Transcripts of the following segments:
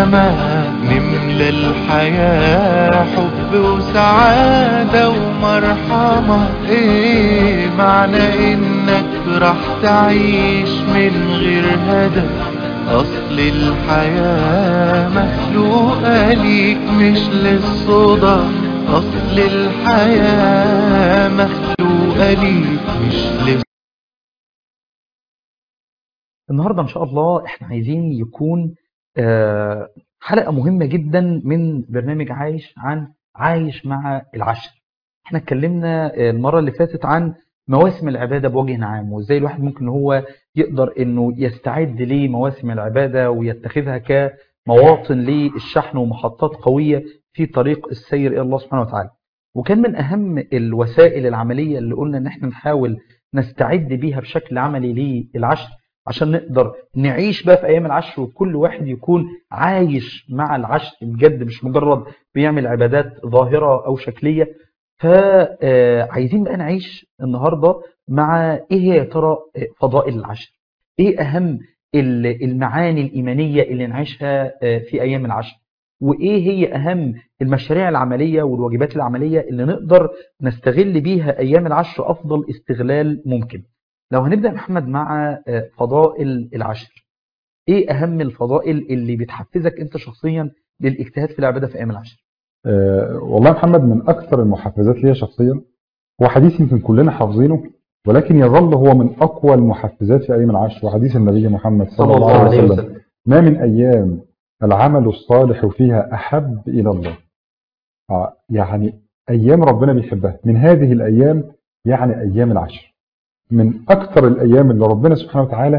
السماء نملى الحياة حب وسعادة ومرحمة ايه معنى انك راح تعيش من غير هدف اصل الحياة مخلوقة ليك مش للصدف اصل الحياة مخلوقة ليك مش للصدف النهاردة إن شاء الله إحنا عايزين يكون آه، حلقة مهمة جدا من برنامج عايش عن عايش مع العشر إحنا اتكلمنا آه، المرة اللي فاتت عن مواسم العبادة بوجه عام وإزاي الواحد ممكن هو يقدر إنه يستعد لمواسم العبادة ويتخذها كمواطن للشحن ومحطات قوية في طريق السير إلى الله سبحانه وتعالى وكان من أهم الوسائل العملية اللي قلنا إن إحنا نحاول نستعد بيها بشكل عملي للعشر عشان نقدر نعيش بقى في ايام العشر وكل واحد يكون عايش مع العشر بجد مش مجرد بيعمل عبادات ظاهره او شكليه فعايزين بقى نعيش النهارده مع ايه هي يا ترى فضائل العشر ايه اهم ال- المعاني الايمانيه اللي نعيشها في ايام العشر وايه هي اهم المشاريع العمليه والواجبات العمليه اللي نقدر نستغل بيها ايام العشر افضل استغلال ممكن لو هنبدأ يا محمد مع آه، فضائل العشر ايه اهم الفضائل اللي بتحفزك انت شخصيا للاجتهاد في العبادة في ايام العشر أه والله يا محمد من اكثر المحفزات ليا شخصيا هو حديث يمكن كلنا حافظينه ولكن يظل هو من اقوى المحفزات في ايام العشر وحديث النبي محمد صلى الله عليه وسلم ما من ايام العمل الصالح فيها احب الى الله آه يعني ايام ربنا بيحبها من هذه الايام يعني ايام العشر من اكثر الايام اللي ربنا سبحانه وتعالى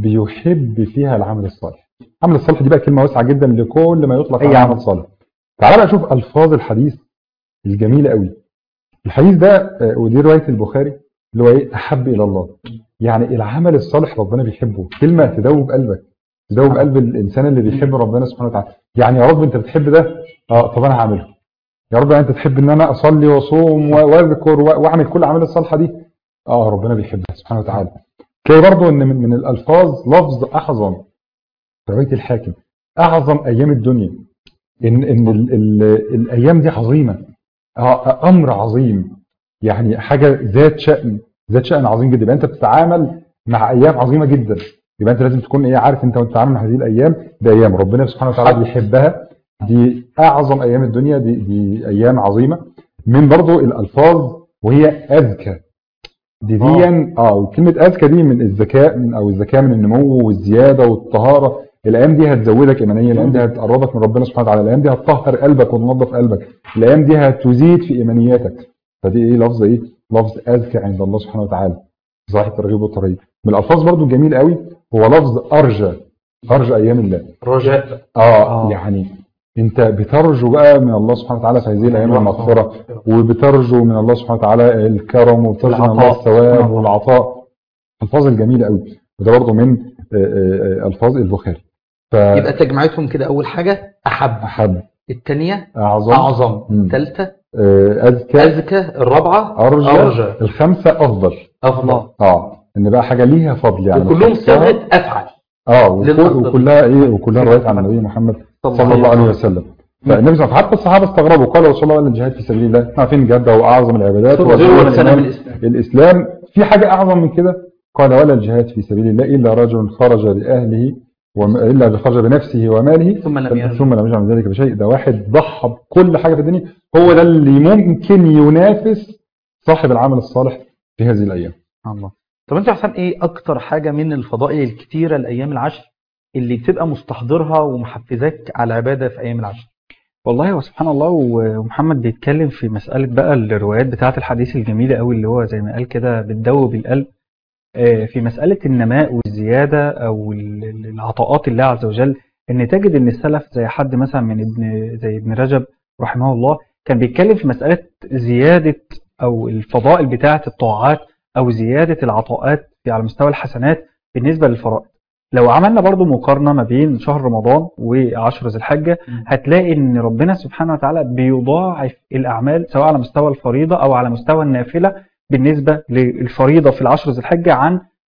بيحب فيها العمل الصالح العمل الصالح دي بقى كلمه واسعه جدا لكل ما يطلق أي على عمل. عمل صالح تعال بقى شوف الفاظ الحديث الجميله قوي الحديث ده آه، ودي روايه البخاري اللي هو ايه احب الى الله يعني العمل الصالح ربنا بيحبه كلمه تدوب قلبك تدوب قلب الانسان اللي بيحب ربنا سبحانه وتعالى يعني يا رب انت بتحب ده اه طب انا هعمله يا رب انت تحب ان انا اصلي واصوم و- واذكر و- واعمل كل الاعمال الصالحه دي اه ربنا بيحبها سبحانه وتعالى تلاقي برضه ان من, من الالفاظ لفظ اعظم في روايه الحاكم اعظم ايام الدنيا ان ان ال ال الايام دي عظيمه آه، امر عظيم يعني حاجه ذات شأن ذات شأن عظيم جدا يبقى انت بتتعامل مع ايام عظيمه جدا يبقى انت لازم تكون ايه عارف انت بتتعامل مع هذه الايام بايام ربنا سبحانه وتعالى بيحبها دي اعظم ايام الدنيا دي دي ايام عظيمه من برضو الالفاظ وهي اذكى دي دي اه وكلمه اذكى دي من الذكاء من او الذكاء من النمو والزياده والطهاره الايام دي هتزودك ايمانيا الايام دي هتقربك من ربنا سبحانه وتعالى الايام دي هتطهر قلبك وتنظف قلبك الايام دي هتزيد في ايمانياتك فدي ايه لفظ ايه لفظ اذكى عند الله سبحانه وتعالى صحيح الترغيب والترهيب من الالفاظ برضو الجميل قوي هو لفظ ارجى ارجى ايام الله رجاء اه, آه. يعني انت بترجو بقى من الله سبحانه وتعالى في هذه الايام المغفره وبترجو من الله سبحانه وتعالى الكرم وبترجو من الله والعطاء. الثواب والعطاء الفاظ الجميله قوي وده برضه من آه، آه، آه، الفاظ البخاري يبقى تجمعتهم كده اول حاجة احب فاحب الثانية اعظم اعظم مم. الثالثة آه، اذكى اذكى الرابعة ارجى ارجى الخمسه افضل افضل اه ان بقى حاجه ليها فضل يعني وكلهم مخصصة. صيغة افعل اه وكل- للأفضل. وكلها ايه وكلها روايات عن النبي محمد صلى صلى الله عليه وسلم فالنبي صلى الله عليه وسلم حتى الصحابه استغربوا قالوا رسول الله ولا الجهاد في سبيل الله احنا عارفين الجهاد ده هو اعظم العبادات هو ذروة أول سنة الإيمان. من الاسلام الاسلام في حاجه اعظم من كده قال ولا الجهاد في سبيل الله الا رجل خرج باهله وم... الا خرج بنفسه وماله ثم لم يرجع ثم لم يرجع من ذلك بشيء ده واحد ضحى بكل حاجه في الدنيا هو ده اللي ممكن ينافس صاحب العمل الصالح في هذه الايام الله طب انت يا حسام ايه اكتر حاجة من الفضائل الكتيرة الايام العشر اللي بتبقى مستحضرها ومحفزاك على العبادة في ايام العشر والله هو سبحان الله و- ومحمد بيتكلم في مسألة بقى الروايات بتاعة الحديث الجميلة قوي اللي هو زي ما قال كده بتدوب القلب آه، في مسألة النماء والزيادة أو ال- ال- العطاءات الله عز وجل إن تجد إن السلف زي حد مثلا من ابن زي ابن رجب رحمه الله كان بيتكلم في مسألة زيادة أو الفضائل بتاعة الطاعات أو زيادة العطاءات في على مستوى الحسنات بالنسبة للفرائض لو عملنا برضو مقارنة ما بين شهر رمضان وعشر ذي الحجة هتلاقي ان ربنا سبحانه وتعالى بيضاعف الاعمال سواء على مستوى الفريضة او على مستوى النافلة بالنسبة للفريضة في العشر ذي الحجة عن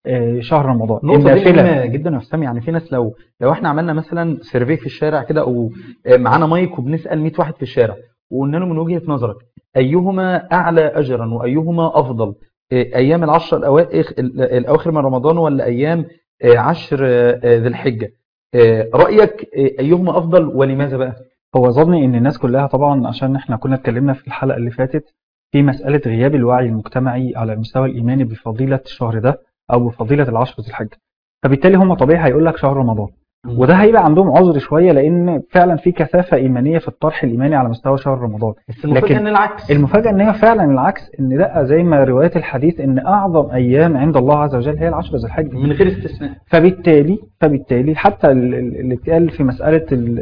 آه، شهر رمضان النقطة دي النافلة مهمة جدا يا حسام يعني في ناس لو لو احنا عملنا مثلا سيرفي في الشارع كده او آه، معانا مايك وبنسأل 100 واحد في الشارع وقلنا له من وجهة نظرك ايهما اعلى اجرا وايهما افضل آه، ايام العشر الاواخر الاواخر من رمضان ولا ايام آه، عشر آه، آه، ذي الحجة آه، رأيك آه، ايهما افضل ولماذا بقى؟ هو ظني ان الناس كلها طبعا عشان احنا كنا اتكلمنا في الحلقة اللي فاتت في مسألة غياب الوعي المجتمعي على المستوى الإيماني بفضيلة الشهر ده أو بفضيلة العشر ذي الحجة فبالتالي هم طبيعي هيقول لك شهر رمضان وده هيبقى عندهم عذر شوية لأن فعلا في كثافة إيمانية في الطرح الإيماني على مستوى شهر رمضان بس المفاجأة لكن ان العكس المفاجأة إن هي فعلا العكس إن لا زي ما روايات الحديث إن أعظم أيام عند الله عز وجل هي العشر ذي الحجة من غير استثناء فبالتالي فبالتالي حتى ال- ال- اللي اتقال في مسألة ال-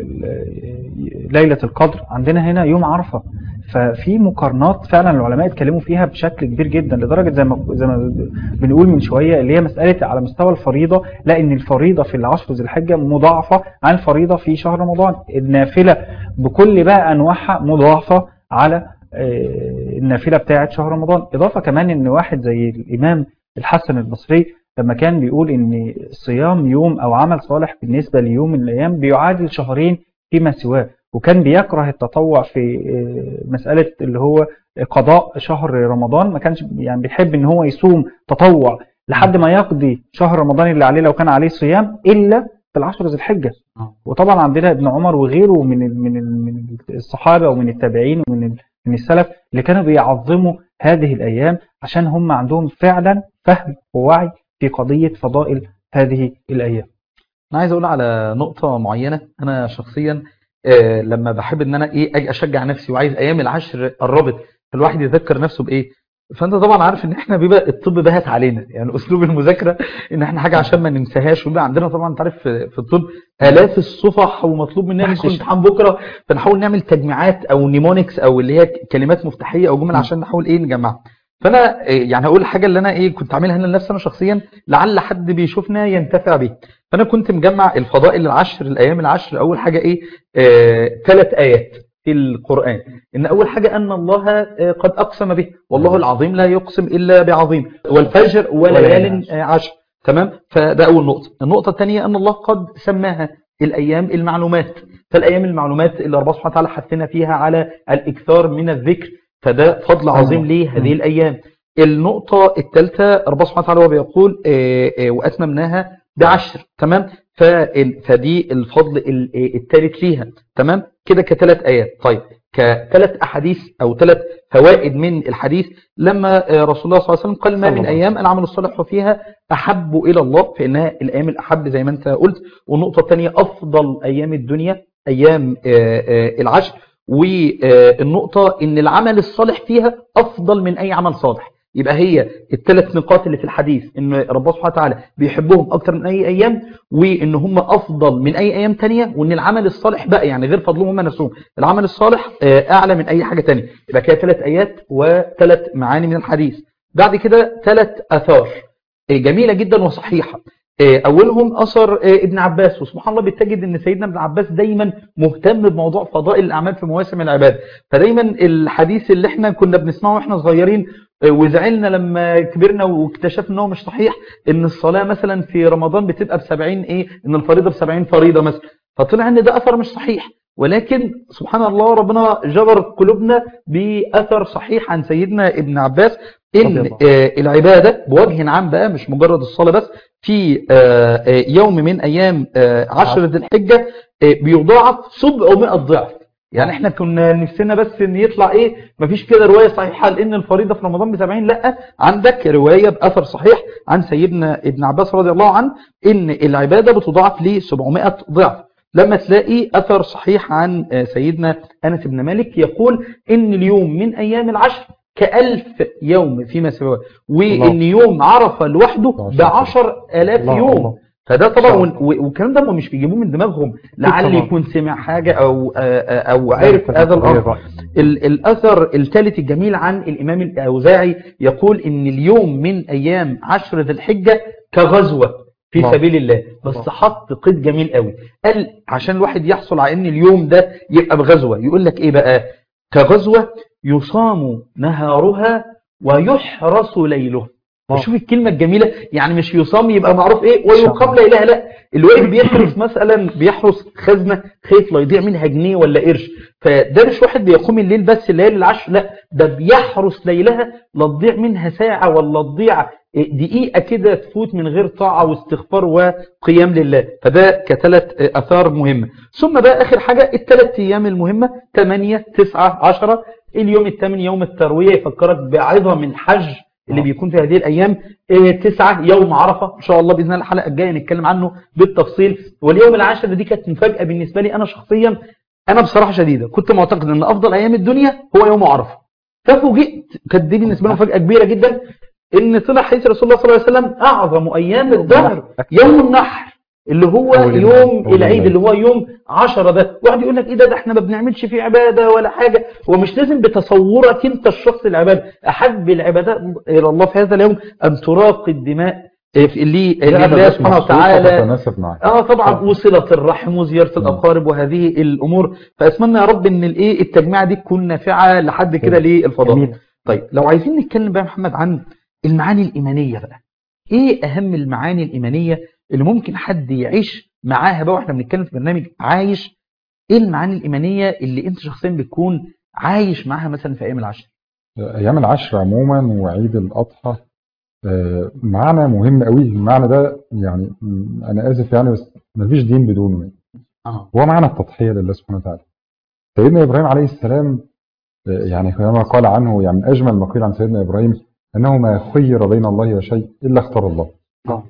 ال- ليلة القدر عندنا هنا يوم عرفة ففي مقارنات فعلا العلماء اتكلموا فيها بشكل كبير جدا لدرجة زي ما زي ما بنقول من شوية اللي هي مسألة على مستوى الفريضة لا ان الفريضة في العشر ذي الحجة مضاعفة عن الفريضة في شهر رمضان النافلة بكل بقى انواعها مضاعفة على آه، النافلة بتاعة شهر رمضان اضافة كمان ان واحد زي الامام الحسن البصري لما كان بيقول ان صيام يوم او عمل صالح بالنسبة ليوم من الايام بيعادل شهرين فيما سواه وكان بيكره التطوع في آه، مسألة اللي هو قضاء شهر رمضان ما كانش يعني بيحب ان هو يصوم تطوع لحد ما يقضي شهر رمضان اللي عليه لو كان عليه صيام الا في العشر ذي الحجة آه. وطبعا عندنا ابن عمر وغيره من ال- من ال- من الصحابة ومن التابعين ومن ال- من السلف اللي كانوا بيعظموا هذه الأيام عشان هم عندهم فعلا فهم ووعي في قضية فضائل هذه الأيام انا عايز اقول على نقطة معينة انا شخصيا آه، لما بحب ان انا ايه اجي اشجع نفسي وعايز ايام العشر قربت فالواحد يذكر نفسه بايه فانت طبعا عارف ان احنا بيبقى الطب بهت علينا يعني اسلوب المذاكره ان احنا حاجه عشان ما ننساهاش ويبقى عندنا طبعا انت عارف في في الطب الاف الصفح ومطلوب مننا ندخل محشش. امتحان بكره فنحاول نعمل تجميعات او نيمونكس او اللي هي كلمات مفتاحيه او جمل م. عشان نحاول ايه نجمعها فانا إيه، يعني هقول الحاجه اللي انا ايه كنت عاملها انا لنفسي انا شخصيا لعل حد بيشوفنا ينتفع بيه فانا كنت مجمع الفضائل العشر الايام العشر اول حاجه ايه ثلاث ايات في القران ان اول حاجه ان الله آه، قد اقسم به والله العظيم لا يقسم الا بعظيم والفجر وليال آه، عشر تمام فده اول نقطه النقطه الثانيه ان الله قد سماها الايام المعلومات فالايام المعلومات اللي ربنا سبحانه وتعالى حثنا فيها على الاكثار من الذكر فده فضل عظيم لهذه الايام النقطة الثالثة ربنا سبحانه وتعالى هو بيقول آه، آه، وأتممناها بعشر تمام فال- فدي الفضل ال- آه، الثالث ليها تمام كده كثلاث آيات طيب كثلاث أحاديث أو ثلاث فوائد من الحديث لما آه، رسول الله صلى الله عليه وسلم قال ما صلى من الله أيام العمل الصالح فيها أحب إلى الله فإنها الأيام الأحب زي ما أنت قلت والنقطة الثانية أفضل أيام الدنيا أيام آه، آه، العشر والنقطة إن العمل الصالح فيها أفضل من أي عمل صالح يبقى هي الثلاث نقاط اللي في الحديث ان ربنا سبحانه وتعالى بيحبهم اكتر من اي ايام وان هم افضل من اي ايام تانية وان العمل الصالح بقى يعني غير فضلهم هم نفسهم العمل الصالح آه، اعلى من اي حاجة تانية يبقى كده ثلاث ايات وثلاث معاني من الحديث بعد كده ثلاث اثار آه، جميلة جدا وصحيحة آه، اولهم اثر آه، ابن عباس وسبحان الله بتجد ان سيدنا ابن عباس دايما مهتم بموضوع فضائل الاعمال في مواسم العباده فدايما الحديث اللي احنا كنا بنسمعه واحنا صغيرين آه، وزعلنا لما كبرنا واكتشفنا ان هو مش صحيح ان الصلاه مثلا في رمضان بتبقى ب 70 ايه ان الفريضه ب 70 فريضه مثلا فطلع ان ده اثر مش صحيح ولكن سبحان الله ربنا جبر قلوبنا باثر صحيح عن سيدنا ابن عباس رضي ان الله. آه، العباده بوجه عام بقى مش مجرد الصلاه بس في آه، آه، يوم من ايام آه، عشر ذي الحجه آه، بيضاعف 700 ضعف يعني احنا كنا نفسنا بس ان يطلع ايه مفيش كده روايه صحيحه لان الفريضه في رمضان ب 70 لا عندك روايه باثر صحيح عن سيدنا ابن عباس رضي الله عنه ان العباده بتضاعف ل 700 ضعف لما تلاقي اثر صحيح عن آه، سيدنا انس بن مالك يقول ان اليوم من ايام العشر كألف يوم فيما سواه وان يوم عرفه لوحده بعشر الاف الله يوم الله. فده طبعا الله. و- والكلام ده هم مش بيجيبوه من دماغهم لعل طبعا. يكون سمع حاجة أو آه، آه، أو عرف هذا الأمر ال- الأثر الثالث الجميل عن الإمام الأوزاعي يقول إن اليوم من أيام عشر ذي الحجة كغزوة في الله. سبيل الله بس الله. حط قيد جميل قوي قال عشان الواحد يحصل على إن اليوم ده يبقى بغزوة يقول لك إيه بقى كغزوة يصام نهارها ويحرس ليلها الله. شوف الكلمة الجميلة يعني مش يصام يبقى معروف ايه ويقام لا اله لا اللي واقف بيحرس مثلا بيحرس خزنة خايف لا يضيع منها جنيه ولا قرش فده مش واحد بيقوم الليل بس الليالي العشر لا ده بيحرس ليلها لا تضيع منها ساعة ولا تضيع دقيقة كده تفوت من غير طاعة واستغفار وقيام لله فده كثلاث أثار مهمة ثم بقى آخر حاجة الثلاث أيام المهمة 8 9 10 اليوم الثامن يوم التروية يفكرك بعظم الحج اللي آه. بيكون في هذه الأيام إيه، تسعة يوم عرفة إن شاء الله بإذن الله الحلقة الجاية نتكلم عنه بالتفصيل واليوم العاشر دي كانت مفاجأة بالنسبة لي أنا شخصيا أنا بصراحة شديدة كنت معتقد أن أفضل أيام الدنيا هو يوم عرفة ففوجئت كانت دي بالنسبة لي مفاجأة كبيرة جدا ان طلع حديث رسول الله صلى الله عليه وسلم اعظم ايام الدهر يوم النحر اللي هو أول يوم العيد. أول العيد العيد. اللي هو يوم عشرة ده واحد يقول لك ايه ده ده احنا ما بنعملش فيه عبادة ولا حاجة هو مش لازم بتصورك انت الشخص العبادة احب العبادات الى الله في هذا اليوم ان تراقي الدماء إيه، في- اللي لله سبحانه وتعالى تناسب معك اه طبعا وصلة الرحم وزيارة مم. الاقارب وهذه الامور فاتمنى يا رب ان الايه التجميعة دي تكون نافعة لحد كده مم. للفضاء جميل طيب لو عايزين نتكلم بقى يا محمد عن المعاني الإيمانية بقى ايه اهم المعاني الإيمانية اللي ممكن حد يعيش معاها بقى واحنا بنتكلم في برنامج عايش ايه المعاني الإيمانية اللي انت شخصيا بتكون عايش معاها مثلا في ايام العشر ايام العشر عموما وعيد الاضحى آه، معنى مهم قوي المعنى ده يعني م، انا اسف يعني بس مفيش دين بدونه يعني. اه هو معنى التضحيه لله سبحانه وتعالى سيدنا ابراهيم عليه السلام آه، يعني كما قال عنه يعني من اجمل ما قيل عن سيدنا ابراهيم انه ما خير بين الله وشيء الا اختار الله آه.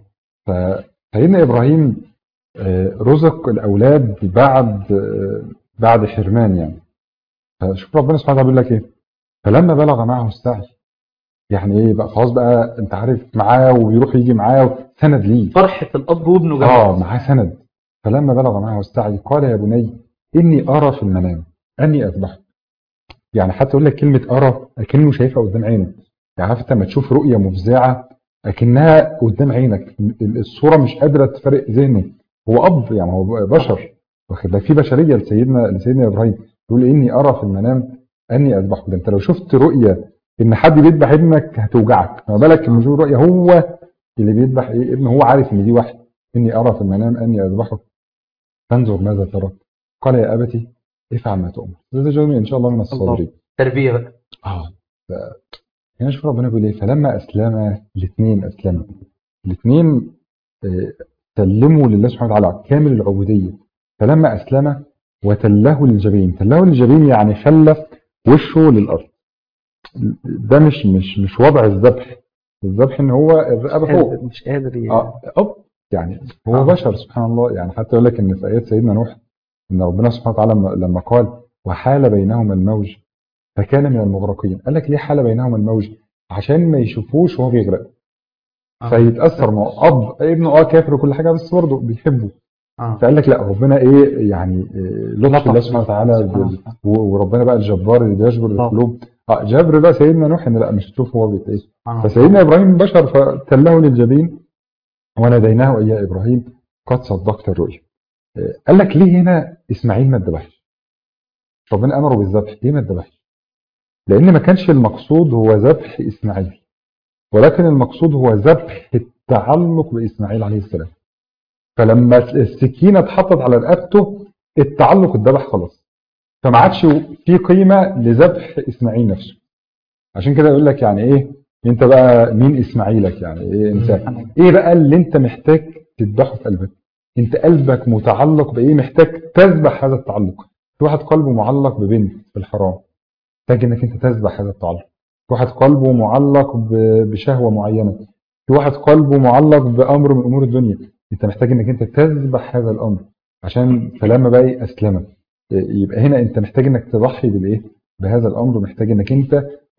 فسيدنا ابراهيم آه، رزق الاولاد بعد آه، بعد حرمان يعني فشوف ربنا سبحانه وتعالى بيقول لك ايه فلما بلغ معه السعي يعني ايه بقى خلاص بقى انت عارف معاه وبيروح يجي معاه سند ليه فرحة الأب وابنه جميل اه معاه سند فلما بلغ معه السعي قال يا بني اني ارى في المنام اني اذبحك يعني حتى يقول لك كلمه ارى اكنه شايفها قدام عينه يعني عارف انت لما تشوف رؤيه مفزعه اكنها قدام عينك ال- الصوره مش قادره تفرق ذهنه هو اب يعني هو بشر واخد بالك في بشريه لسيدنا لسيدنا ابراهيم يقول اني ارى في المنام اني اذبحك ده انت لو شفت رؤيه ان حد بيذبح ابنك هتوجعك ما بالك لما تشوف رؤيه هو اللي بيذبح ايه ابنه هو عارف ان دي وحي اني ارى في المنام اني اذبحك فانظر ماذا ترى قال يا ابتي افعل ما تؤمر ستجدني ان شاء الله من الصابرين تربية بقى اه ف- هنا شوف ربنا بيقول ايه فلما اسلم الاثنين اسلموا الاثنين آه، سلموا لله سبحانه وتعالى كامل العبوديه فلما اسلم وتله للجبين تله للجبين يعني خلى وشه للارض ده مش مش مش وضع الذبح الذبح ان هو الرقبه فوق قادر- مش قادر ي- اه اب يعني هو آه. بشر سبحان الله يعني حتى يقول لك ان في ايات سيدنا نوح ان ربنا سبحانه وتعالى لما- لما قال وحال بينهما الموج فكان من المغرقين قال لك ليه حال بينهما الموج عشان ما يشوفوش وهو بيغرق آه. فيتاثر مع اب ابنه اه كافر وكل حاجه بس برضه بيحبه آه. فقال لك لا ربنا ايه يعني إيه لطف الله سبحانه وتعالى سبحانه بال- و- وربنا بقى الجبار اللي بيجبر الله. القلوب اه جبر بقى سيدنا نوح ان لا مش هتشوف هو بيت ايه آه. فسيدنا ابراهيم بشر فتله للجبين وناديناه اي يا ابراهيم قد صدقت الرؤيا آه، قال لك ليه هنا اسماعيل ما اتذبحش ربنا امره بالذبح ليه ما اتذبحش لان ما كانش المقصود هو ذبح اسماعيل ولكن المقصود هو ذبح التعلق باسماعيل عليه السلام فلما السكينه اتحطت على رقبته التعلق اتذبح خلاص فما عادش في قيمه لذبح اسماعيل نفسه عشان كده يقول لك يعني ايه انت بقى مين اسماعيلك يعني ايه انت ايه بقى اللي انت محتاج تذبحه في قلبك انت قلبك متعلق بايه محتاج تذبح هذا التعلق في واحد قلبه معلق ببنت في الحرام محتاج انك انت تذبح هذا التعلق في واحد قلبه معلق ب- بشهوه معينه في واحد قلبه معلق بامر من امور الدنيا انت محتاج انك انت تذبح هذا الامر عشان فلما بقى اسلم يبقى هنا انت محتاج انك تضحي بالايه بهذا الامر محتاج انك انت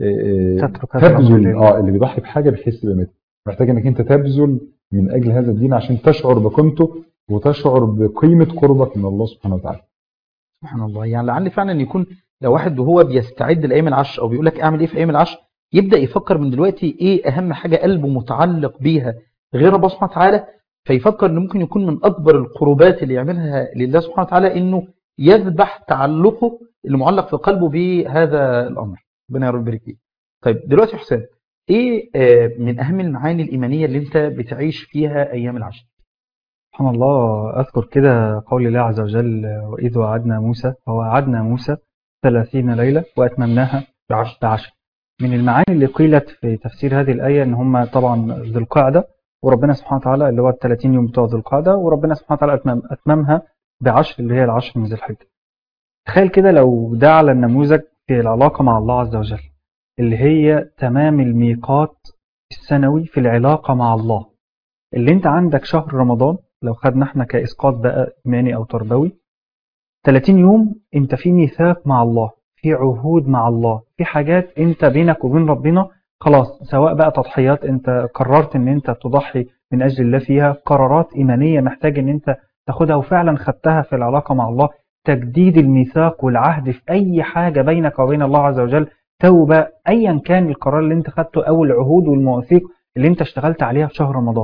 اه، تترك هذا الأمر تبذل لله. اه اللي بيضحي بحاجه بيحس بقيمتها محتاج انك انت تبذل من اجل هذا الدين عشان تشعر بقيمته وتشعر بقيمه قربك من الله سبحانه وتعالى سبحان الله يعني لعل فعلا يكون لو واحد وهو بيستعد لايام العشر او بيقول لك اعمل ايه في ايام العشر يبدا يفكر من دلوقتي ايه اهم حاجه قلبه متعلق بيها غير الله سبحانه وتعالى فيفكر ان ممكن يكون من اكبر القربات اللي يعملها لله سبحانه وتعالى انه يذبح تعلقه اللي معلق في قلبه بهذا الامر ربنا يا رب يبارك فيك طيب دلوقتي يا حسام ايه آه، من اهم المعاني الايمانيه اللي انت بتعيش فيها ايام العشر سبحان الله أذكر كده قول الله عز وجل وإذ وعدنا موسى ووعدنا موسى ثلاثين ليلة وأتممناها بعشر بعشر من المعاني اللي قيلت في تفسير هذه الآية إن هم طبعا ذو القعدة وربنا سبحانه وتعالى اللي هو ال 30 يوم بتوع ذو القعدة وربنا سبحانه وتعالى أتمم أتممها بعشر اللي هي العشر من ذي الحجة تخيل كده لو ده على النموذج في العلاقة مع الله عز وجل اللي هي تمام الميقات السنوي في العلاقة مع الله اللي انت عندك شهر رمضان لو خدنا احنا كإسقاط بقى إيماني أو تربوي 30 يوم انت في ميثاق مع الله في عهود مع الله في حاجات انت بينك وبين ربنا خلاص سواء بقى تضحيات انت قررت ان انت تضحي من اجل الله فيها قرارات ايمانيه محتاج ان انت تاخدها وفعلا خدتها في العلاقه مع الله تجديد الميثاق والعهد في اي حاجه بينك وبين الله عز وجل توبه ايا كان القرار اللي انت خدته او العهود والمواثيق اللي انت اشتغلت عليها في شهر رمضان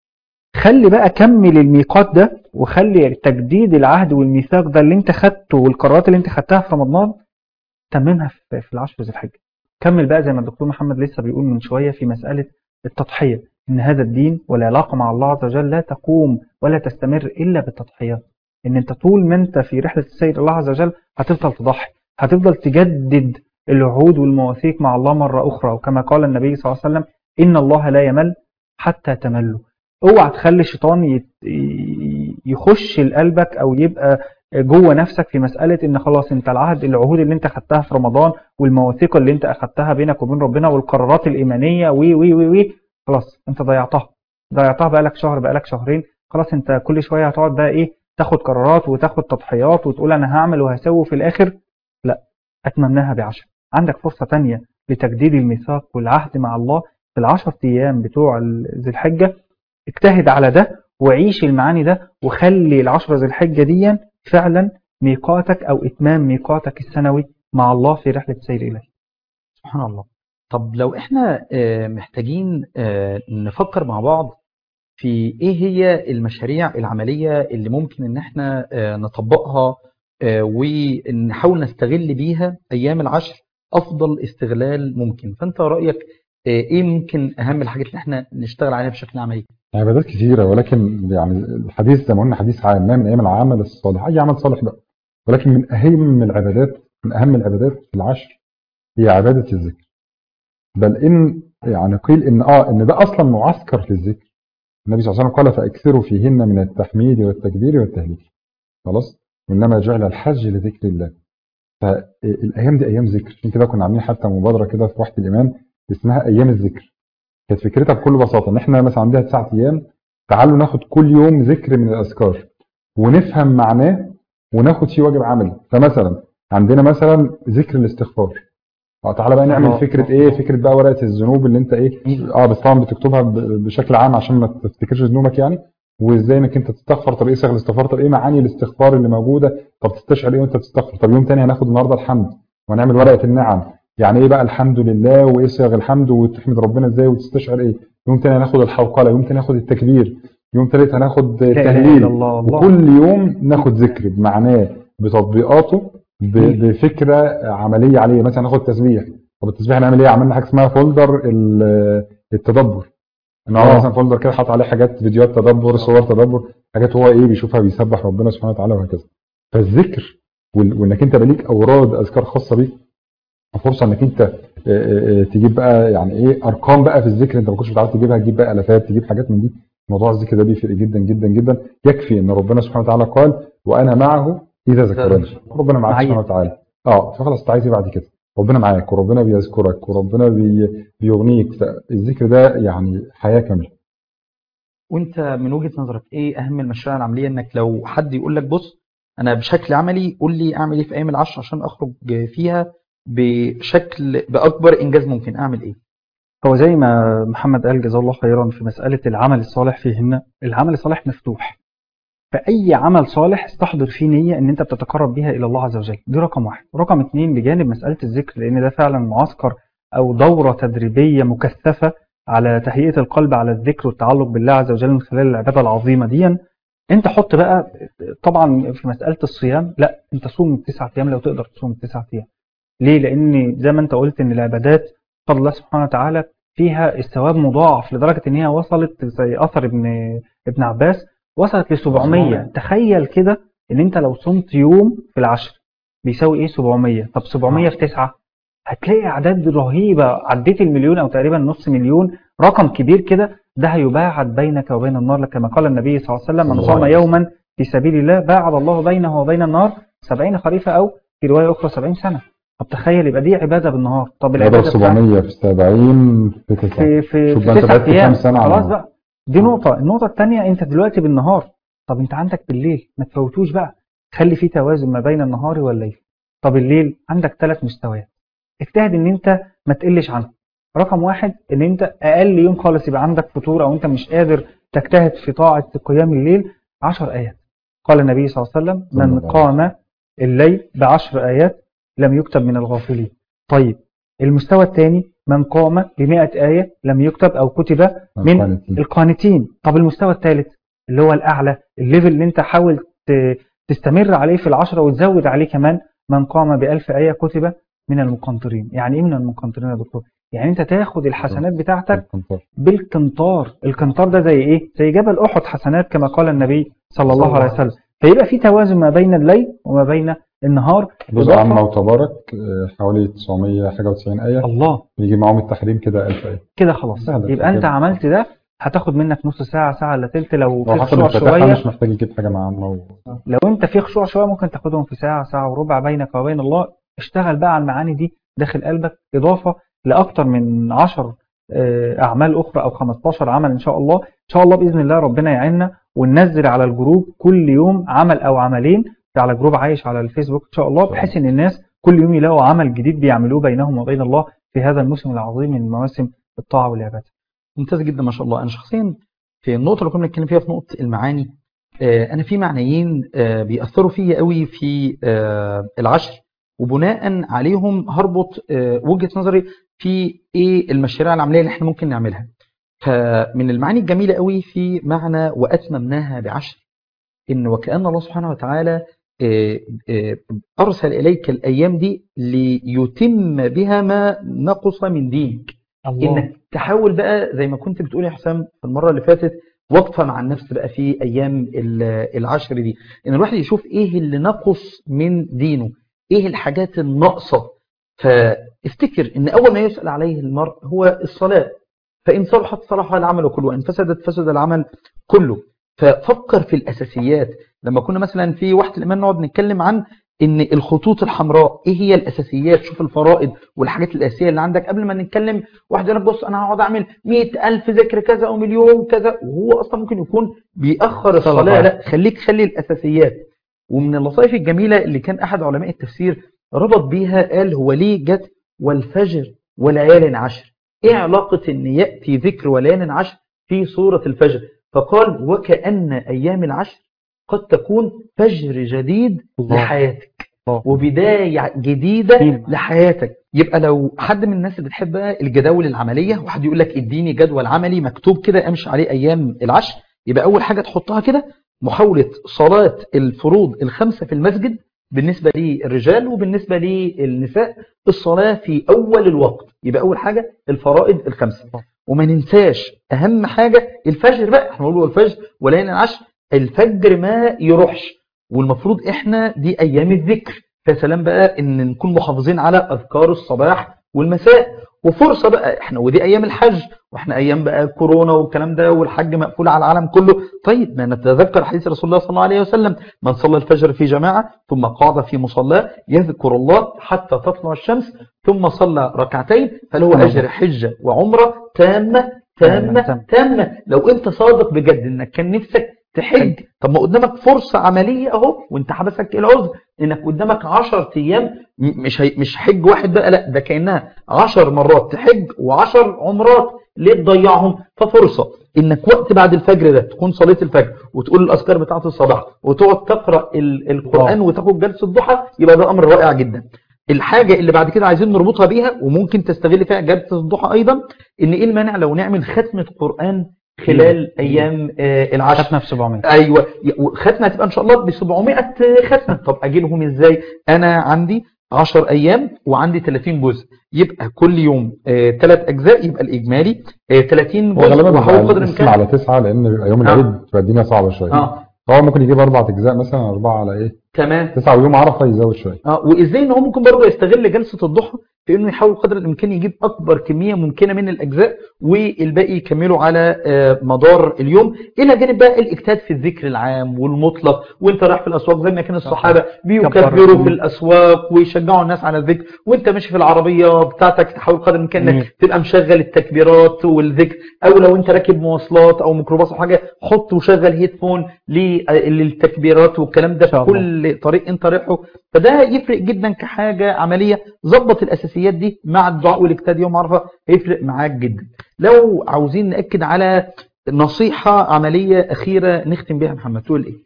خلي بقى كمل الميقات ده وخلي تجديد العهد والميثاق ده اللي انت خدته والقرارات اللي انت خدتها في رمضان تممها في في العشر ذي الحجه كمل بقى زي ما الدكتور محمد لسه بيقول من شويه في مساله التضحيه ان هذا الدين والعلاقه مع الله عز وجل لا تقوم ولا تستمر الا بالتضحيات ان انت طول ما انت في رحله السيد الله عز وجل هتفضل تضحي هتفضل تجدد العهود والمواثيق مع الله مره اخرى وكما قال النبي صلى الله عليه وسلم ان الله لا يمل حتى تملوا اوعى تخلي الشيطان يت- ي- يخش لقلبك او يبقى جوه نفسك في مساله ان خلاص انت العهد العهود اللي انت خدتها في رمضان والمواثيق اللي انت اخدتها بينك وبين ربنا والقرارات الايمانيه وي وي وي وي خلاص انت ضيعتها ضيعتها بقالك شهر بقالك شهرين خلاص انت كل شويه هتقعد بقى ايه تاخد قرارات وتاخد تضحيات وتقول انا هعمل وهسوي في الاخر لا اتممناها بعشر عندك فرصه تانية لتجديد الميثاق والعهد مع الله في العشر ايام بتوع ال- ذي الحجه اجتهد على ده وعيش المعاني ده وخلي العشرة ذي الحجة دي فعلا ميقاتك أو إتمام ميقاتك السنوي مع الله في رحلة السير إليه سبحان الله طب لو احنا آه، محتاجين آه، نفكر مع بعض في ايه هي المشاريع العملية اللي ممكن ان احنا آه، نطبقها آه، ونحاول نستغل بيها ايام العشر افضل استغلال ممكن فانت رأيك آه، ايه ممكن اهم الحاجات اللي احنا نشتغل عليها بشكل عملي عبادات كثيرة ولكن يعني الحديث زي ما قلنا حديث عام ما من أيام العمل الصالح أي عمل صالح بقى ولكن من أهم العبادات من أهم العبادات في العشر هي عبادة الذكر بل إن يعني قيل إن آه إن ده أصلا معسكر في الذكر النبي صلى الله عليه وسلم قال فأكثروا فيهن من التحميد والتكبير والتهليل خلاص إنما جعل الحج لذكر الله فالأيام دي أيام ذكر عشان كده كنا عاملين حتى مبادرة كده في وحدة الإيمان اسمها أيام الذكر كانت فكرتها بكل بساطة إن إحنا مثلا عندنا تسعة أيام تعالوا ناخد كل يوم ذكر من الأذكار ونفهم معناه وناخد فيه واجب عملي فمثلا عندنا مثلا ذكر الاستغفار اه تعالى بقى نعمل الله. فكرة ايه فكرة بقى ورقة الذنوب اللي انت ايه اه بس طبعا بتكتبها ب- بشكل عام عشان ما تفتكرش ذنوبك يعني وازاي انك انت تستغفر طب ايه صيغ الاستغفار طب ايه معاني الاستغفار اللي موجودة طب تستشعر ايه وانت بتستغفر طب يوم تاني هناخد النهارده الحمد وهنعمل ورقة النعم يعني ايه بقى الحمد لله وايه صيغ الحمد وتحمد ربنا ازاي وتستشعر ايه يوم تاني هناخد الحوقلة يوم تاني هناخد التكبير يوم تالت هناخد لا إله التهليل إلا الله الله وكل يوم ناخد ذكر بمعناه بتطبيقاته ب- بفكره عمليه عليه مثلا ناخد تسبيح طب التسبيح هنعمل ايه عملنا حاجه اسمها فولدر ال- التدبر ان هو آه. مثلا فولدر كده حاطط عليه حاجات فيديوهات تدبر صور تدبر حاجات هو ايه بيشوفها بيسبح ربنا سبحانه وتعالى وهكذا فالذكر وال- وانك انت بقى ليك اوراد اذكار خاصه بيك فرصه انك انت آه، آه، آه، تجيب بقى يعني ايه ارقام بقى في الذكر انت ما كنتش بتعرف تجيبها تجيب بقى الافات تجيب حاجات من دي موضوع الذكر ده بيفرق جدا جدا جدا يكفي ان ربنا سبحانه وتعالى قال وانا معه اذا ذكرني ربنا معاك معايا. سبحانه وتعالى اه فخلاص انت عايز ايه بعد كده ربنا معاك وربنا بيذكرك وربنا بي بيغنيك فالذكر ده يعني حياه كامله وانت من وجهة نظرك ايه اهم المشاريع العملية انك لو حد يقول لك بص انا بشكل عملي قول لي اعمل ايه في ايام العشر عشان اخرج فيها بشكل باكبر انجاز ممكن اعمل ايه هو زي ما محمد قال جزاه الله خيرا في مسألة العمل الصالح فيهن العمل الصالح مفتوح فأي عمل صالح استحضر فيه نية إن أنت بتتقرب بها إلى الله عز وجل دي رقم واحد رقم اتنين بجانب مسألة الذكر لأن ده فعلا معسكر أو دورة تدريبية مكثفة على تهيئة القلب على الذكر والتعلق بالله عز وجل من خلال العبادة العظيمة دي أنت حط بقى طبعا في مسألة الصيام لا أنت صوم التسعة أيام لو تقدر تصوم التسعة أيام ليه؟ لأن زي ما أنت قلت إن العبادات قال الله سبحانه وتعالى فيها الثواب مضاعف لدرجة ان هي وصلت زي اثر ابن ابن عباس وصلت ل 700 تخيل كده ان انت لو صمت يوم في العشر بيساوي ايه 700 طب 700 في 9 هتلاقي اعداد رهيبة عديت المليون او تقريبا نص مليون رقم كبير كده ده هيباعد بينك وبين النار كما قال النبي صلى الله عليه وسلم من صلى الله صام عليه وسلم. يوما في سبيل الله باعد الله بينه وبين النار 70 خريفة او في رواية اخرى 70 سنة طب تخيل يبقى دي عبادة بالنهار طب يضرب العبادة بتاعت- 700 في 70 في 9 في في شوف في بقى انت تسع بقيت كام ايام سنة على خلاص النار. بقى دي نقطة النقطة الثانية انت دلوقتي بالنهار طب انت عندك بالليل ما تفوتوش بقى خلي في توازن ما بين النهار والليل طب الليل عندك ثلاث مستويات اجتهد ان انت ما تقلش عنه رقم واحد ان انت اقل يوم خالص يبقى عندك فطور او انت مش قادر تجتهد في طاعة قيام الليل عشر ايات قال النبي صلى الله عليه وسلم صلى من الله عليه قام الليل بعشر ايات لم يكتب من الغافلين طيب المستوى الثاني من قام بمئة آية لم يكتب أو كتب من القانتين. القانتين طب المستوى الثالث اللي هو الأعلى الليفل اللي انت حاول ت- تستمر عليه في العشرة وتزود عليه كمان من قام بألف آية كتب من المقنطرين يعني ايه من المقنطرين يا دكتور يعني انت تاخد الحسنات بتاعتك القنطار. بالقنطار القنطار ده زي ايه زي جبل احد حسنات كما قال النبي صلى الله صلى عليه الله عليه وسلم فيبقى في توازن ما بين الليل وما بين النهار جزء إضافة- عامة وتبارك آه، حوالي 900 حاجة و90 آية الله يجي معاهم التحريم كده 1000 آية كده خلاص سهلة يبقى انت كده. عملت ده هتاخد منك نص ساعة ساعة الا تلت لو في هو حسب خشوع الفتاحة شوية مش محتاج يجيب حاجة مع عامة و... لو انت في خشوع شوية ممكن تاخدهم في ساعة ساعة وربع بينك وبين الله اشتغل بقى على المعاني دي داخل قلبك إضافة لأكتر من 10 آه، أعمال أخرى أو 15 عمل إن شاء الله إن شاء الله بإذن الله ربنا يعيننا وننزل على الجروب كل يوم عمل أو عملين على جروب عايش على الفيسبوك إن شاء الله بحيث إن الناس كل يوم يلاقوا عمل جديد بيعملوه بينهم وبين الله في هذا الموسم العظيم من مواسم الطاعة والعبادة ممتاز جدا ما شاء الله انا شخصيا في النقطه اللي كنا بنتكلم فيها في نقطه المعاني آه، انا في معنيين آه، بيأثروا فيا قوي في آه، العشر وبناء عليهم هربط آه، وجهة نظري في ايه المشاريع العمليه اللي احنا ممكن نعملها فمن المعاني الجميله قوي في معنى واتممناها بعشر ان وكأن الله سبحانه وتعالى آه، آه، ارسل اليك الايام دي ليتم بها ما نقص من دينك انك تحاول بقى زي ما كنت بتقول يا حسام في المره اللي فاتت وقفه مع النفس بقى في ايام ال- العشر دي ان الواحد يشوف ايه اللي نقص من دينه ايه الحاجات الناقصه فافتكر ان اول ما يسال عليه المرء هو الصلاه فان صلحت صلح العمل كله وان فسدت فسد العمل كله ففكر في الاساسيات لما كنا مثلا في وقت الايمان نقعد نتكلم عن ان الخطوط الحمراء ايه هي الاساسيات شوف الفرائض والحاجات الاساسيه اللي عندك قبل ما نتكلم واحد يقول لك بص انا هقعد اعمل مئة ألف ذكر كذا أو مليون كذا وهو أصلا ممكن يكون بيأخر الصلاة صلاة. لا خليك خلي الأساسيات ومن اللطائف الجميلة اللي كان أحد علماء التفسير ربط بيها قال هو ليه جت والفجر وليال عشر إيه علاقة إن يأتي ذكر وليال عشر في سورة الفجر فقال وكأن أيام العشر قد تكون فجر جديد الله. لحياتك الله. وبداية جديدة جميل. لحياتك يبقى لو حد من الناس اللي بتحب بقى الجداول العملية واحد يقول لك اديني جدول عملي مكتوب كده امشي عليه ايام العشر يبقى اول حاجة تحطها كده محاولة صلاة الفروض الخمسة في المسجد بالنسبة للرجال وبالنسبة للنساء الصلاة في اول الوقت يبقى اول حاجة الفرائض الخمسة وما ننساش اهم حاجة الفجر بقى احنا بنقول الفجر وليالي العشر الفجر ما يروحش والمفروض احنا دي ايام الذكر فسلام بقى ان نكون محافظين على اذكار الصباح والمساء وفرصة بقى احنا ودي ايام الحج واحنا ايام بقى كورونا والكلام ده والحج مقفول على العالم كله طيب ما نتذكر حديث رسول الله صلى الله عليه وسلم من صلى الفجر في جماعة ثم قعد في مصلاه يذكر الله حتى تطلع الشمس ثم صلى ركعتين فله اجر حجة وعمرة تامة تامة تامة. تامة لو انت صادق بجد انك كان نفسك تحج طب ما قدامك فرصة عملية اهو وانت حبسك العذر انك قدامك 10 ايام م- مش هي مش حج واحد بقى لا ده كانها 10 مرات تحج و10 عمرات ليه تضيعهم ففرصة انك وقت بعد الفجر ده تكون صليت الفجر وتقول الاذكار بتاعه الصباح وتقعد تقرا ال- القران وتاخد جلسه ضحى يبقى ده امر رائع جدا الحاجة اللي بعد كده عايزين نربطها بيها وممكن تستغل فيها جلسة الضحى أيضا إن إيه المانع لو نعمل ختمة قرآن خلال أيام آه، العشر ختمة في 700 ايوه ختمه هتبقى ان شاء الله ب 700 ختمه طب اجي لهم ازاي انا عندي 10 ايام وعندي 30 جزء يبقى كل يوم ثلاث اجزاء يبقى الاجمالي آه 30 هو جزء غالبا وهحاول بيبقى قدر الاسم الامكان على تسعة لان بيبقى يوم آه. العيد بتبقى الدنيا صعبة شوية اه هو ممكن يجيب اربع اجزاء مثلا اربعة على ايه تمام تسعة ويوم عرفة يزود شوية اه وازاي ان هو ممكن برضه يستغل جلسه الضحى في انه يحاول قدر الامكان يجيب اكبر كميه ممكنه من الاجزاء والباقي يكمله على آه، مدار اليوم الى جانب بقى الاجتهاد في الذكر العام والمطلق وانت رايح في الاسواق زي ما كان الصحابه بيكبروا كبر. في الاسواق ويشجعوا الناس على الذكر وانت ماشي في العربيه بتاعتك تحاول قدر الامكان مم. انك تبقى مشغل التكبيرات والذكر او لو انت راكب مواصلات او ميكروباص او حاجه حط وشغل هيدفون للتكبيرات والكلام ده إن شاء في الله. كل طريق انت رايحه فده يفرق جدا كحاجه عمليه ظبط الاساسيات دي مع الدعاء والاجتهاد يوم عرفه هيفرق معاك جدا لو عاوزين ناكد على نصيحه عمليه اخيره نختم بيها محمد تقول ايه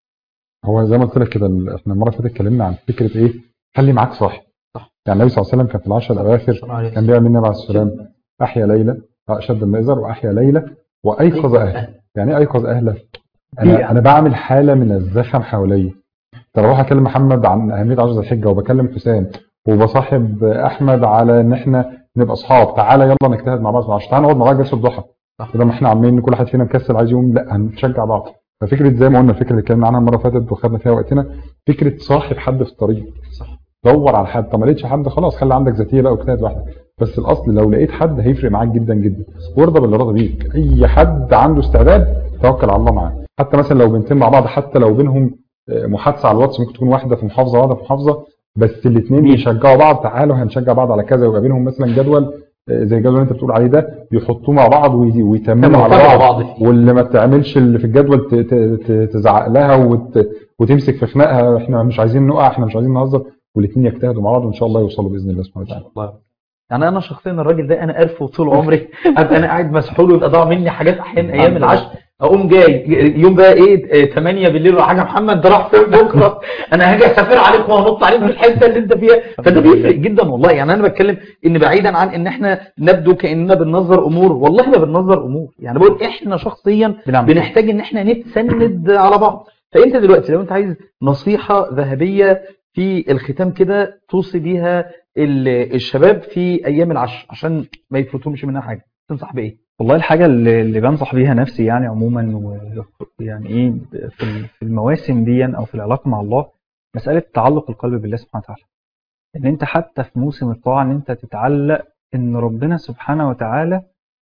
هو زي ما قلت لك كده ال- احنا المرة اللي فاتت اتكلمنا عن فكرة ايه خلي معاك صاحب صح. يعني النبي صلى الله عليه وسلم كان في العشر الاواخر كان بيعمل النبي عليه السلام احيا ليلة اشد المئزر واحيا ليلة وايقظ اهله يعني ايه ايقظ اهله انا بيئة. انا بعمل حاله من الزخم حواليا طب اروح اكلم محمد عن اهميه عشر ذي الحجه وبكلم حسام وبصاحب احمد على ان احنا نبقى اصحاب تعالى يلا نجتهد مع بعض عشان تعالى نقعد مع بعض جلسه الضحى صح. بدل ما احنا عاملين كل واحد فينا مكسل عايز يقوم لا هنشجع بعض ففكره زي ما قلنا الفكره اللي اتكلمنا عنها المره اللي فاتت وخدنا فيها وقتنا فكره صاحب حد في الطريق صح دور على حد طب ما لقيتش حد خلاص خلي عندك ذاتيه بقى واجتهد لوحدك بس الاصل لو لقيت حد هيفرق معاك جدا جدا وارضى باللي راضي بيك اي حد عنده استعداد توكل على الله معاه حتى مثلا لو بنتين مع بعض حتى لو بينهم آه، محادثه على الواتس ممكن تكون واحده في محافظه واحده في محافظه بس الاثنين بيشجعوا بعض تعالوا هنشجع بعض على كذا ويبقى بينهم مثلا جدول آه، زي الجدول اللي انت بتقول عليه ده يحطوه مع بعض وي- ويتمموا على تابعوا بعض بعض فيه. واللي ما تعملش اللي في الجدول ت- ت- ت- تزعق لها وت... وتمسك في خناقها احنا مش عايزين نقع احنا مش عايزين نهزر والاثنين يجتهدوا مع بعض وان شاء الله يوصلوا باذن الله سبحانه وتعالى الله يعني انا شخصيا الراجل ده انا قرفه طول عمري ابقى انا قاعد مسحول ويبقى ضاع مني حاجات احيانا ايام العشر اقوم جاي يوم بقى ايه 8 بالليل ولا حاجه محمد ده راح فين بكره انا هاجي اسافر عليك وهنط عليك في الحته اللي انت فيها فده بيفرق جدا والله يعني انا بتكلم ان بعيدا عن ان احنا نبدو كاننا بننظر امور والله ما بننظر امور يعني بقول احنا شخصيا بنعمل كده. بنحتاج ان احنا نتسند على بعض فانت دلوقتي لو انت عايز نصيحه ذهبيه في الختام كده توصي بيها ال- الشباب في ايام العشر عشان ما يفوتهمش منها حاجه تنصح بايه والله الحاجة اللي اللي بنصح بيها نفسي يعني عموما ويعني ايه في ال- في المواسم دي او في العلاقة مع الله مسألة تعلق القلب بالله سبحانه وتعالى ان انت حتى في موسم الطاعة ان انت تتعلق ان ربنا سبحانه وتعالى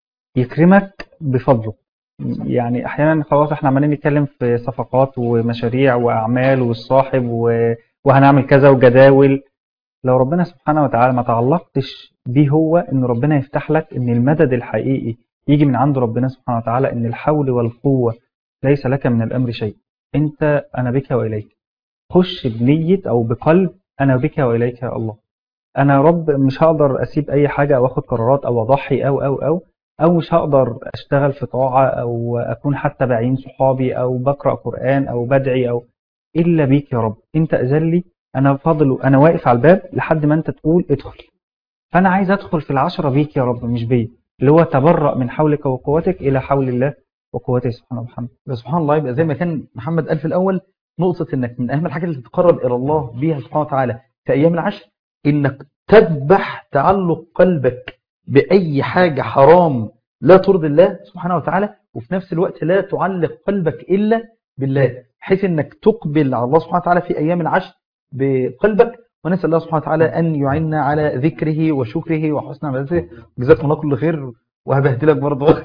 يكرمك بفضله يعني احيانا خلاص احنا عمالين نتكلم في صفقات ومشاريع واعمال والصاحب و- وهنعمل كذا وجداول لو ربنا سبحانه وتعالى ما تعلقتش بيه هو ان ربنا يفتح لك ان المدد الحقيقي يجي من عند ربنا سبحانه وتعالى ان الحول والقوة ليس لك من الامر شيء انت انا بك واليك خش بنية او بقلب انا بك واليك يا الله انا يا رب مش هقدر اسيب اي حاجة او اخد قرارات او اضحي او او او او مش هقدر اشتغل في طاعة او اكون حتى بعين صحابي او بقرأ قرآن او بدعي او الا بيك يا رب انت اذن لي انا فاضل انا واقف على الباب لحد ما انت تقول ادخل فانا عايز ادخل في العشرة بيك يا رب مش بيا اللي هو تبرأ من حولك وقوتك الى حول الله وقوته سبحانه وبحمده يبقى سبحان الله يبقى زي ما كان محمد قال في الاول نقطه انك من اهم الحاجات اللي تتقرب الى الله بيها سبحانه وتعالى في ايام العشر انك تذبح تعلق قلبك باي حاجه حرام لا ترضي الله سبحانه وتعالى وفي نفس الوقت لا تعلق قلبك الا بالله بحيث انك تقبل على الله سبحانه وتعالى في ايام العشر بقلبك ونسال الله سبحانه وتعالى ان يعيننا على ذكره وشكره وحسن عبادته جزاكم الله كل خير وهبهدلك برضه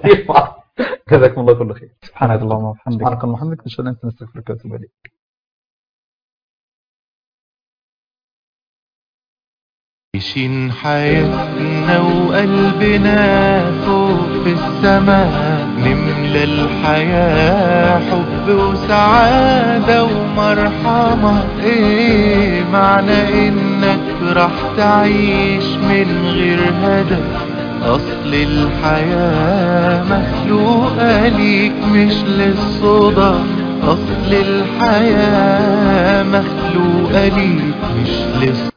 جزاكم الله كل خير سبحانك اللهم وبحمدك سبحانك اللهم وبحمدك نشهد ان لا اله الا انت نستغفرك ونتوب اليك عايشين حياتنا وقلبنا فوق في السماء نملى الحياة حب وسعادة ومرحمة ايه معنى انك راح تعيش من غير هدف اصل الحياة مخلوقة ليك مش للصدى اصل الحياة مخلوقة ليك مش للصدى